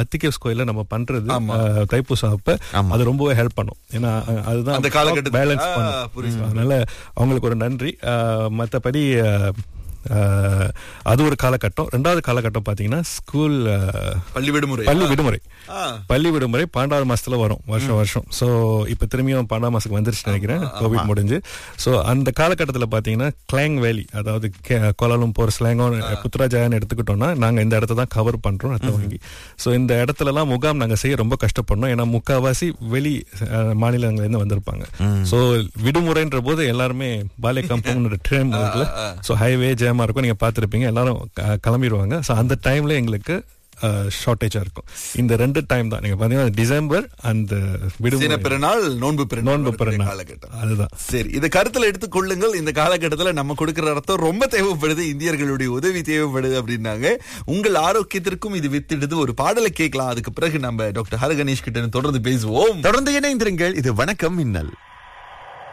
அத்திகேவ்ஸ் கோயில்ல நம்ம பண்றது அஹ், தைப்பூசம் அப்ப அது ரொம்பவே ஹெல்ப் பண்ணும் ஏன்னா அஹ், அதுதான் அந்த காலகட்டத்துல. பேலன்ஸ் ஆ, பண்ணும் புரியுது. அதனால அவங்களுக்கு ஒரு நன்றி அஹ், மத்தபடி அஹ், அஹ், அது ஒரு காலகட்டம் ரெண்டாவது காலகட்டம் பாத்தீங்கன்னா ஸ்கூல் பள்ளி விடுமுறை பள்ளி விடுமுறை ஆ. பள்ளி விடுமுறை பன்னெண்டாவது மாசத்துல வரும் வருஷம் வருஷம் சோ இப்ப திரும்பியும் பன்னெண்டாம் மாசத்துக்கு வந்துருச்சு நினைக்கிறேன் கோவிட் முடிஞ்சு சோ அந்த காலகட்டத்துல பாத்தீங்கன்னா கிளாங் வேலி அதாவது கே- கோலாலம்பூர் ஸ்லாங்கோ புத்ராஜான்னு எடுத்துக்கிட்டோம்னா நாங்க இந்த இடத்த தான் கவர் பண்றோம் ரத்த வங்கி சோ இந்த இடத்துல எல்லாம் முகாம் நாங்க செய்ய ரொம்ப கஷ்டப்படணும் ஏன்னா முக்காவாசி வெளி அஹ், மாநிலங்கள்ல இருந்து வந்திருப்பாங்க சோ விடுமுறைன்ற போது எல்லாருமே பாலே கம்பவுண்ட் ட்ரெயின் இருக்குல்ல சோ ஹைவே ஜேமா இருக்கும் நீங்க பார்த்திருப்பீங்க எல்லாரும் க- கிளம்பிடுவாங்க சோ அந்த டைம்ல எங்களுக்கு ஷார்டேஜா இருக்கும் இந்த ரெண்டு டைம் தான் நீங்க பாத்தீங்கன்னா டிசம்பர் அந்த சீன விடுமுறை பெருநாள் நோன்பு பெருநாள் நோன்பு வரக்கூடிய பெருநாள். காலகட்டம் அதுதான் சரி இதை கருத்துல எடுத்துக் கொள்ளுங்கள் இந்த காலகட்டத்துல நம்ம கொடுக்கிற ரத்தம் ரொம்ப தேவைப்படுது இந்தியர்களுடைய உதவி தேவைப்படுது அப்படின்னாங்க உங்கள் ஆரோக்கியத்திற்கும் இது வித்திடுது ஒரு பாடலை கேட்கலாம் அதுக்கு பிறகு நம்ம டாக்டர் ஹர கணேஷ் கிட்ட தொடர்ந்து பேசுவோம் தொடர்ந்து இணைந்திருங்கள் இது வணக்கம் மின்னல்